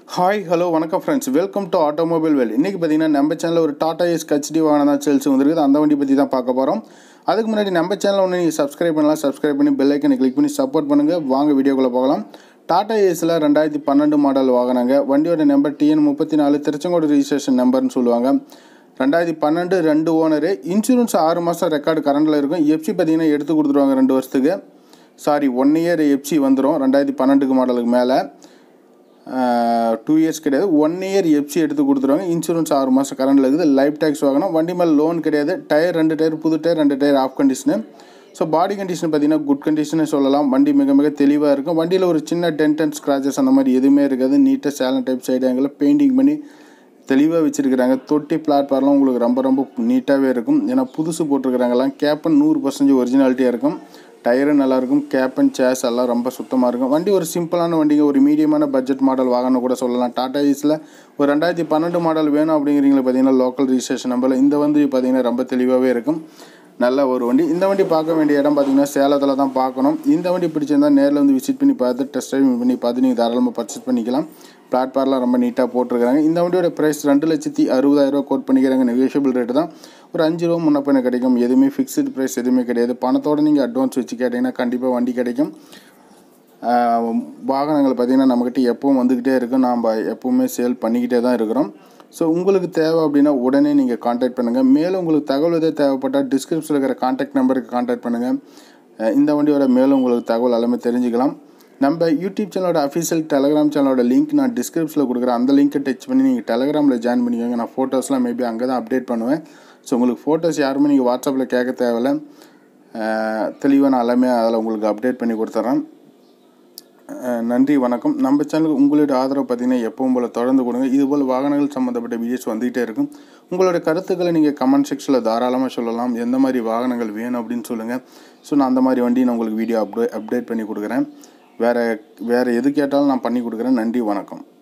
hi hello வணக்கம் friends welcome to automobile well இன்றைக்கி பார்த்தீங்கன்னா நம்ம சேனலில் ஒரு டாடா எஸ் ஹெச்டி வாகனம் தான் சேல்ஸ் வந்துருக்குது அந்த வண்டி பற்றி தான் பார்க்க போகிறோம் அதுக்கு முன்னாடி நம்ம சேனலில் ஒன்று நீங்கள் சப்ஸ்கிரைப் பண்ணலாம் சப்ஸ்கிரைப் பண்ணி பெல் ஐக்கனை கிளிக் பண்ணி சப்போர்ட் பண்ணுங்கள் வாங்க வீடியோக்குள்ளே போகலாம் டாடா ஏஸில் ரெண்டாயிரத்தி பன்னெண்டு மாடல் வாங்கினாங்க வண்டியோட நம்பர் டிஎன் முப்பத்தி நாலு திருச்செங்கோடு ரிஜிஸ்ட்ரேஷன் நம்பர்னு சொல்லுவாங்க ரெண்டாயிரத்தி பன்னெண்டு ரெண்டு ஓனரு இன்சூரன்ஸ் ஆறு மாதம் ரெக்கார்டு கரண்டில் இருக்கும் எஃப்சி பார்த்தீங்கன்னா எடுத்து கொடுத்துருவாங்க ரெண்டு வருஷத்துக்கு சாரி ஒன் இயர் எஃப்சி வந்துடும் ரெண்டாயிரத்தி பன்னெண்டுக்கு மாடலுக்கு மேலே டூ இயர்ஸ் கிடையாது ஒன் இயர் எஃப்சி எடுத்து கொடுத்துருவாங்க இன்சூரன்ஸ் ஆறு மாதம் கரண்டில் இருக்குது லைஃப் டேக்ஸ் வாங்கணும் வண்டி மேலே லோன் கிடையாது டயர் ரெண்டு டயர் புது டயர் ரெண்டு tyre off condition so body condition பார்த்தீங்கன்னா குட் கண்டிஷனே சொல்லலாம் வண்டி மிக மிக தெளிவாக இருக்கும் வண்டியில் ஒரு சின்ன டென்ட் அண்ட் ஸ்க்ராச்சஸ் அந்த மாதிரி எதுவுமே இருக்காது நீட்டாக சேலன் டைப் சைடு ஆங்கில் பெயிண்டிங் பண்ணி தெளிவாக வச்சுருக்கிறாங்க தொட்டி பிளாட்ஃபார்ம்லாம் உங்களுக்கு ரொம்ப ரொம்ப நீட்டாகவே இருக்கும் ஏன்னா புதுசு போட்டிருக்கிறாங்கலாம் கேப்பன் நூறு பர்சன்டேஜ் ஒரிஜினாலிட்டியாக இருக்கும் டயரும் நல்லாயிருக்கும் கேப்பன் சேஸ் எல்லாம் ரொம்ப சுத்தமாக இருக்கும் வண்டி ஒரு சிம்பிளான வண்டிங்க ஒரு மீடியமான பட்ஜெட் மாடல் வாகனம் கூட சொல்லலாம் டாடா ஈஸில் ஒரு ரெண்டாயிரத்தி பன்னெண்டு மாடல் வேணும் அப்படிங்கிறீங்களா பார்த்தீங்கன்னா லோக்கல் ரிஜிஸ்ட்ரேஷன் நம்பரில் இந்த வண்டி பார்த்தீங்கன்னா ரொம்ப தெளிவாகவே இருக்கும் நல்ல ஒரு வண்டி இந்த வண்டி பார்க்க வேண்டிய இடம் பார்த்தீங்கன்னா சேலத்தில் தான் பார்க்கணும் இந்த வண்டி பிடிச்சிருந்தா நேரில் வந்து விசிட் பண்ணி பார்த்து டெஸ்ட் ட்ரைவ் பண்ணி பார்த்து நீங்கள் தாராளமாக பர்ச்சேஸ் பண்ணிக்கலாம் பிளாட்ஃபார்ம்லாம் ரொம்ப நீட்டாக போட்டிருக்காங்க இந்த வண்டியோட ப்ரைஸ் ரெண்டு லட்சத்தி அறுபதாயிரரூவா கோட் பண்ணிக்கிறாங்க நெகோஷியபிள் ரேட்டு தான் ஒரு அஞ்சு ரூபா முன்ன பண்ண கிடைக்கும் எதுவுமே ஃபிக்ஸ்டு ப்ரைஸ் எதுவுமே கிடையாது பணத்தோடு நீங்கள் அட்வான்ஸ் வச்சு கேட்டிங்கன்னா கண்டிப்பாக வண்டி கிடைக்கும் வாகனங்கள் பார்த்திங்கன்னா நம்மக்கிட்ட எப்பவும் வந்துக்கிட்டே இருக்கும் நாம் எப்போவுமே சேல் பண்ணிக்கிட்டே தான் இருக்கிறோம் ஸோ உங்களுக்கு தேவை அப்படின்னா உடனே நீங்கள் காண்டாக்ட் பண்ணுங்கள் மேலும் உங்களுக்கு தகவல் எதாவது தேவைப்பட்டால் டிஸ்கிரிப்ஷனில் இருக்கிற காண்டாக்ட் நம்பருக்கு காண்டாக்ட் பண்ணுங்கள் இந்த வண்டியோட மேலும் உங்களுக்கு தகவல் எல்லாமே தெரிஞ்சுக்கலாம் நம்ம யூடியூப் சேனலோட அஃபிஷியல் டெலகிராம் சேனலோட லிங்க் நான் டிஸ்கிரிப்ஷனில் கொடுக்குறேன் அந்த லிங்க்கை டச் பண்ணி நீங்கள் டெலகிராமில் ஜாயின் பண்ணிக்கோங்க நான் ஃபோட்டோஸ்லாம் மேபி அங்கே தான் அப்டேட் பண்ணுவேன் ஸோ உங்களுக்கு ஃபோட்டோஸ் யாருமே நீங்கள் வாட்ஸ்அப்பில் கேட்க தேவையில்ல தெளிவாக நான் எல்லாமே அதில் உங்களுக்கு அப்டேட் பண்ணி கொடுத்துட்றேன் நன்றி வணக்கம் நம்ம சேனலுக்கு உங்களுடைய ஆதரவு பார்த்திங்கன்னா எப்பவும் போல் தொடர்ந்து கொடுங்க இதுபோல் வாகனங்கள் சம்மந்தப்பட்ட வீடியோஸ் வந்துகிட்டே இருக்கும் உங்களோட கருத்துக்களை நீங்கள் கமெண்ட் செக்ஷனில் தாராளமாக சொல்லலாம் எந்த மாதிரி வாகனங்கள் வேணும் அப்படின்னு சொல்லுங்கள் ஸோ நான் அந்த மாதிரி வண்டி நான் உங்களுக்கு வீடியோ அப்டே அப்டேட் பண்ணி கொடுக்குறேன் வேறு வேறு எது கேட்டாலும் நான் பண்ணி கொடுக்குறேன் நன்றி வணக்கம்